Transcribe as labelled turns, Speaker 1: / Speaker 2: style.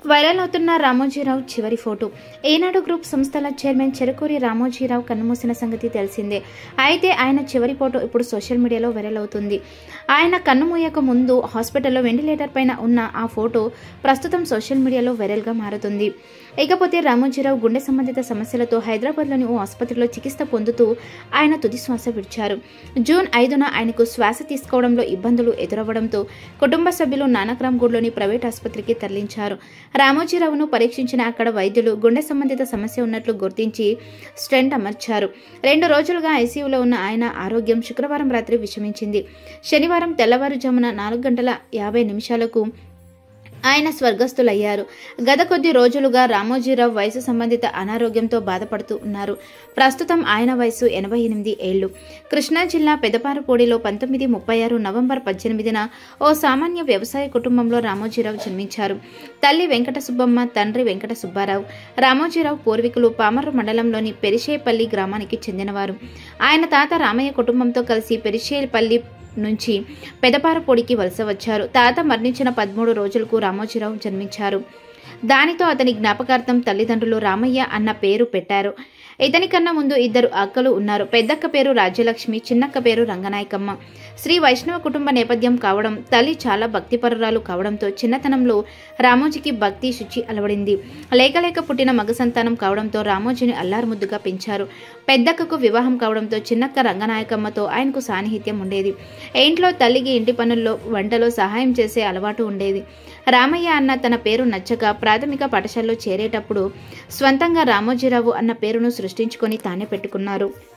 Speaker 1: viral అవుతున్న రామోజీరావు చివరి photo ఏనాడు గ్రూప్ సంస్థల చైర్మన్ చెరుకూరి రామోజీరావు కన్నుమూసిన సంగతి తెలిసిందే అయితే ఆయన చివరి ఫోటో ఇప్పుడు సోషల్ మీడియాలో వైరల్ అవుతుంది ఆయన కన్నుమూయక ముందు హాస్పిటల్లో వెంటిలేటర్ పైన ఉన్న ఆ ఫోటో ప్రస్తుతం సోషల్ మీడియాలో వైరల్గా మారుతుంది ఇకపోతే రామోజీరావు గుండె సంబంధిత సమస్యలతో హైదరాబాద్లోని ఓ ఆసుపత్రిలో చికిత్స పొందుతూ ఆయన తుది శ్వాస విడిచారు జూన్ ఐదున ఆయనకు శ్వాస తీసుకోవడంలో ఇబ్బందులు ఎదురవ్వడంతో కుటుంబ సభ్యులు నానక్రామ్గూడ్లోని ప్రైవేట్ ఆసుపత్రికి తరలించారు రామోజీరావును పరీక్షించిన అక్కడ వైద్యులు గుండె సంబంధిత సమస్య ఉన్నట్లు గుర్తించి స్టెంట్ అమర్చారు రెండు రోజులుగా ఐసీయూలో ఉన్న ఆయన ఆరోగ్యం శుక్రవారం రాత్రి విషమించింది శనివారం తెల్లవారుజామున నాలుగు గంటల యాభై నిమిషాలకు ఆయన స్వర్గస్థులయ్యారు గత కొద్ది రోజులుగా రామోజీరావు వయసు సంబంధిత అనారోగ్యంతో బాధపడుతూ ఉన్నారు ప్రస్తుతం ఆయన వయసు ఎనభై ఎనిమిది ఏళ్లు కృష్ణా జిల్లా పెదపారపూడిలో పంతొమ్మిది ముప్పై ఆరు నవంబర్ పద్దెనిమిదిన ఓ సామాన్య వ్యవసాయ కుటుంబంలో రామోజీరావు జన్మించారు తల్లి వెంకట సుబ్బమ్మ తండ్రి వెంకట సుబ్బారావు రామోజీరావు పూర్వీకులు పామర్రు మండలంలోని పెరిషేపల్లి గ్రామానికి చెందినవారు ఆయన తాత రామయ్య కుటుంబంతో కలిసి పెరిషేపల్లి నుంచి పెదపారపొడికి వలస వచ్చారు తాత మరణించిన పదమూడు రోజులకు రామోజీరావు జన్మించారు దానితో అతని జ్ఞాపకార్థం తల్లిదండ్రులు రామయ్య అన్న పేరు పెట్టారు ఇతని కన్నా ముందు ఇద్దరు అక్కలు ఉన్నారు పెద్దక్క పేరు రాజ్యలక్ష్మి చిన్నక్క పేరు రంగనాయకమ్మ శ్రీ వైష్ణవ కుటుంబ నేపథ్యం కావడం తల్లి చాలా భక్తిపరురాలు కావడంతో చిన్నతనంలో రామోజీకి భక్తి శుచి అలవడింది లేక లేక పుట్టిన మగ సంతానం కావడంతో రామోజీని అల్లారుముద్దుగా పెంచారు పెద్దక్కకు వివాహం కావడంతో చిన్నక్క రంగనాయకమ్మతో ఆయనకు సాన్నిహిత్యం ఉండేది ఇంట్లో తల్లికి ఇంటి పనుల్లో వంటలో సహాయం చేసే అలవాటు ఉండేది రామయ్య అన్న తన పేరు నచ్చక ప్రాథమిక పాఠశాలలో చేరేటప్పుడు స్వంతంగా రామోజీరావు అన్న పేరును సృష్టించుకొని తానే పెట్టుకున్నారు